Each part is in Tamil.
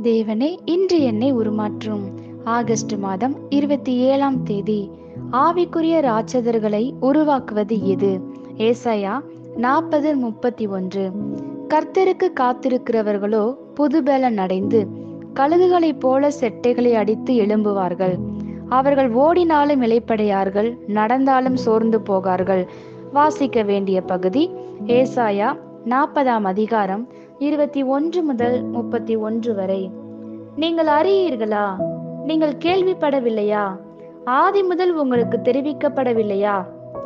தேவனே இன்று என்னை உருமாற்றும் ஆகஸ்ட் மாதம் இருபத்தி ஏழாம் தேதி ஆவிக்குரிய ராட்சதர்களை உருவாக்குவது எது ஏசாயா நாற்பது முப்பத்தி ஒன்று கர்த்தருக்கு காத்திருக்கிறவர்களோ புதுபலன் அடைந்து கழுகுகளைப் போல செட்டைகளை அடித்து எழும்புவார்கள் அவர்கள் ஓடினாலும் இலைப்படையார்கள் நடந்தாலும் சோர்ந்து போகார்கள் வாசிக்க வேண்டிய பகுதி ஏசாயா நாற்பதாம் அதிகாரம் இருபத்தி ஒன்று முதல் முப்பத்தி ஒன்று வரை நீங்கள் அறியீர்களா நீங்கள் கேள்விப்படவில்லையா ஆதி முதல் உங்களுக்கு தெரிவிக்கப்படவில்லையா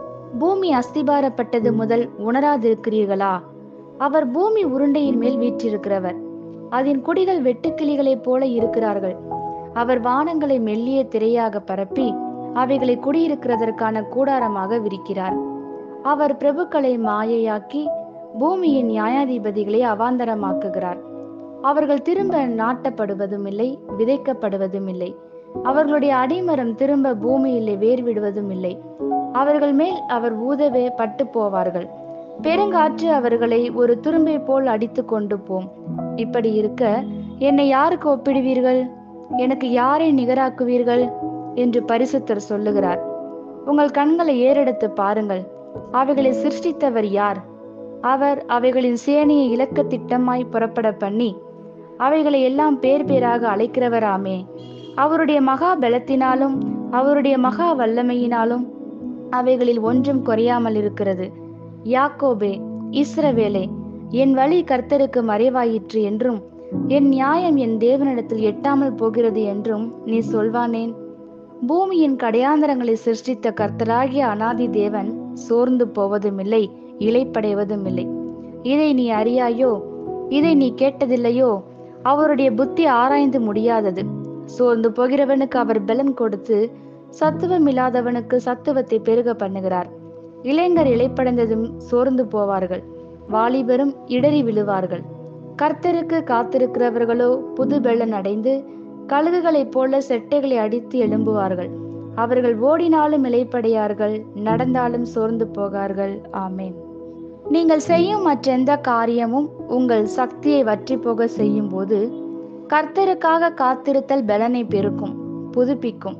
பூமி அஸ்திபாரப்பட்டது முதல் உணராதிருக்கிறீர்களா அவர் பூமி உருண்டையின் மேல் வீற்றிருக்கிறவர் அதன் குடிகள் வெட்டுக்கிளிகளைப் போல இருக்கிறார்கள் அவர் வானங்களை மெல்லிய திரையாக பரப்பி அவைகளை குடியிருக்கிறதற்கான கூடாரமாக விரிக்கிறார் அவர் பிரபுக்களை மாயையாக்கி பூமியின் நியாயாதிபதிகளை அவாந்தரமாக்குகிறார் அவர்கள் திரும்ப நாட்டப்படுவதும் இல்லை விதைக்கப்படுவதும் இல்லை அவர்களுடைய அடிமரம் திரும்ப பூமியிலே வேர் விடுவதும் இல்லை அவர்கள் மேல் அவர் ஊதவே பட்டு போவார்கள் பெருங்காற்று அவர்களை ஒரு துரும்பை போல் அடித்து கொண்டு போம் இப்படி இருக்க என்னை யாருக்கு ஒப்பிடுவீர்கள் எனக்கு யாரை நிகராக்குவீர்கள் என்று பரிசுத்தர் சொல்லுகிறார் உங்கள் கண்களை ஏறெடுத்து பாருங்கள் அவைகளை சிருஷ்டித்தவர் யார் அவர் அவைகளின் சேனையை இலக்க திட்டமாய் புறப்பட பண்ணி அவைகளை எல்லாம் பேர் பேராக அழைக்கிறவராமே அவருடைய மகா பலத்தினாலும் அவருடைய மகா வல்லமையினாலும் அவைகளில் ஒன்றும் குறையாமல் இருக்கிறது யாக்கோபே இஸ்ரவேலே என் வழி கர்த்தருக்கு மறைவாயிற்று என்றும் என் நியாயம் என் தேவனிடத்தில் எட்டாமல் போகிறது என்றும் நீ சொல்வானேன் பூமியின் கடையாந்தரங்களை சிருஷ்டித்த கர்த்தராகிய அனாதி தேவன் சோர்ந்து போவதுமில்லை இலைப்படைவதும் இல்லை இதை நீ அறியாயோ இதை நீ கேட்டதில்லையோ அவருடைய புத்தி ஆராய்ந்து முடியாதது சோர்ந்து போகிறவனுக்கு அவர் பலன் கொடுத்து சத்துவம் இல்லாதவனுக்கு சத்துவத்தை பெருக பண்ணுகிறார் இளைஞர் இலைப்படைந்ததும் சோர்ந்து போவார்கள் வாலிபரும் இடறி விழுவார்கள் கர்த்தருக்கு காத்திருக்கிறவர்களோ புது பெள்ளன் அடைந்து கழுகுகளைப் போல செட்டைகளை அடித்து எழும்புவார்கள் அவர்கள் ஓடினாலும் இலைப்படையார்கள் நடந்தாலும் சோர்ந்து போகார்கள் ஆமேன் நீங்கள் செய்யும் மற்றெந்த காரியமும் உங்கள் சக்தியை வற்றி போக செய்யும் போது கர்த்தருக்காக காத்திருத்தல் பலனை பெருக்கும் புதுப்பிக்கும்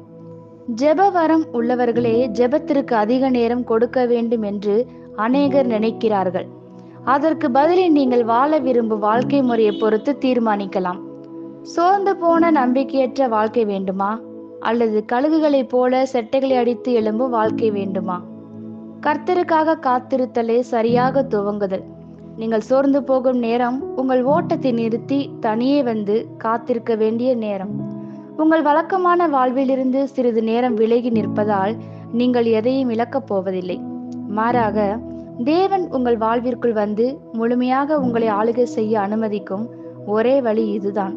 ஜெபவரம் உள்ளவர்களே ஜெபத்திற்கு அதிக நேரம் கொடுக்க வேண்டும் என்று அநேகர் நினைக்கிறார்கள் அதற்கு பதிலை நீங்கள் வாழ விரும்பும் வாழ்க்கை முறையை பொறுத்து தீர்மானிக்கலாம் சோர்ந்து போன நம்பிக்கையற்ற வாழ்க்கை வேண்டுமா அல்லது கழுகுகளைப் போல செட்டைகளை அடித்து எழும்பும் வாழ்க்கை வேண்டுமா கர்த்தருக்காக காத்திருத்தலே சரியாக துவங்குதல் நீங்கள் சோர்ந்து போகும் நேரம் உங்கள் ஓட்டத்தை நிறுத்தி தனியே வந்து காத்திருக்க வேண்டிய நேரம் உங்கள் வழக்கமான வாழ்விலிருந்து சிறிது நேரம் விலகி நிற்பதால் நீங்கள் எதையும் இழக்கப் போவதில்லை மாறாக தேவன் உங்கள் வாழ்விற்குள் வந்து முழுமையாக உங்களை ஆளுகை செய்ய அனுமதிக்கும் ஒரே வழி இதுதான்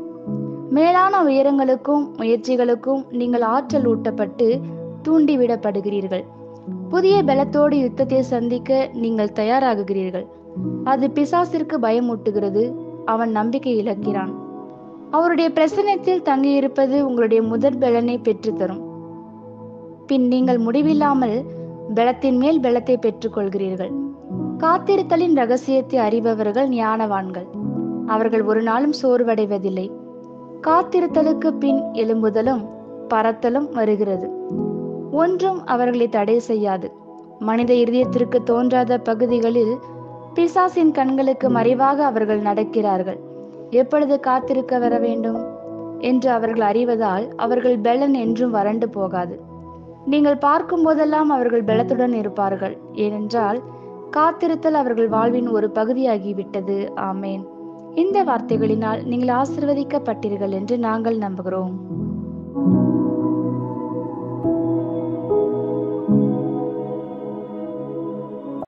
மேலான உயரங்களுக்கும் முயற்சிகளுக்கும் நீங்கள் ஆற்றல் ஊட்டப்பட்டு தூண்டிவிடப்படுகிறீர்கள் புதிய பலத்தோடு யுத்தத்தை சந்திக்க நீங்கள் தயாராகுகிறீர்கள் அது பிசாசிற்கு பயமூட்டுகிறது அவன் நம்பிக்கை இழக்கிறான் அவருடைய பிரசனத்தில் தங்கியிருப்பது உங்களுடைய முதற் பலனை பெற்றுத்தரும் பின் நீங்கள் முடிவில்லாமல் பலத்தின் மேல் பலத்தை பெற்றுக்கொள்கிறீர்கள் காத்திருத்தலின் ரகசியத்தை அறிபவர்கள் ஞானவான்கள் அவர்கள் ஒரு நாளும் சோர்வடைவதில்லை காத்திருத்தலுக்கு பின் எழும்புதலும் பறத்தலும் வருகிறது ஒன்றும் அவர்களை தடை செய்யாது மனித இருதயத்திற்கு தோன்றாத பகுதிகளில் பிசாசின் கண்களுக்கு மறைவாக அவர்கள் நடக்கிறார்கள் எப்பொழுது காத்திருக்க வர வேண்டும் என்று அவர்கள் அறிவதால் அவர்கள் பெலன் என்றும் வறண்டு போகாது நீங்கள் பார்க்கும் போதெல்லாம் அவர்கள் பலத்துடன் இருப்பார்கள் ஏனென்றால் காத்திருத்தல் அவர்கள் வாழ்வின் ஒரு பகுதியாகிவிட்டது ஆமேன் இந்த வார்த்தைகளினால் நீங்கள் ஆசிர்வதிக்கப்பட்டீர்கள் என்று நாங்கள் நம்புகிறோம்